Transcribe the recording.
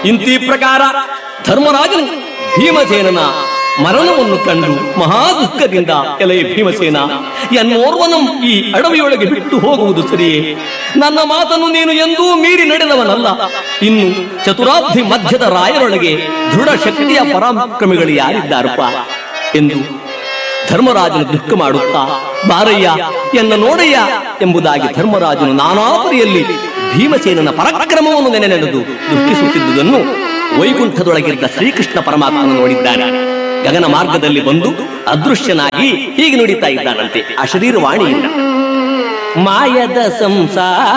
ಇಂತಿ ಪ್ರಕಾರ ಧರ್ಮರಾಜನು ಭೀಮಸೇನನ ಮರಣವನ್ನು ಕಂಡು ಮಹಾ ದುಃಖದಿಂದ ಎಲೆ ಭೀಮಸೇನ ಎನ್ನೋರ್ವನು ಈ ಅಡವಿಯೊಳಗೆ ಬಿಟ್ಟು ಹೋಗುವುದು ಸರಿಯೇ ನನ್ನ ಮಾತನ್ನು ನೀನು ಎಂದೂ ಮೀರಿ ನಡೆದವನಲ್ಲ ಇನ್ನು ಚತುರಾಬ್ಧಿ ಮಧ್ಯದ ರಾಯರೊಳಗೆ ದೃಢ ಶಕ್ತಿಯ ಪರಾಕ್ರಮಿಗಳು ಯಾರಿದ್ದಾರಪ್ಪ ಎಂದು ಧರ್ಮರಾಜನು ದುಃಖ ಮಾಡುತ್ತಾ ಬಾರಯ್ಯ ಎನ್ನ ನೋಡಯ್ಯ ಎಂಬುದಾಗಿ ಧರ್ಮರಾಜನು ನಾನಾ ಪರಿಯಲ್ಲಿ ಭೀಮಸೇನನ ಪರಾಕ್ರಮವನ್ನು ನೆನೆ ನಡೆದು ದುಃಖಿಸುತ್ತಿದ್ದುದನ್ನು ವೈಕುಂಠದೊಳಗಿದ್ದ ಶ್ರೀಕೃಷ್ಣ ಪರಮಾತ್ಮನು ನೋಡಿದ್ದಾನೆ ಗಗನ ಮಾರ್ಗದಲ್ಲಿ ಬಂದು ಅದೃಶ್ಯನಾಗಿ ಹೀಗೆ ನುಡಿತಾ ಇದ್ದಾನಂತೆ ಆ ಶರೀರವಾಣಿಯಿಂದ ಮಾಯದ ಸಂಸಾರ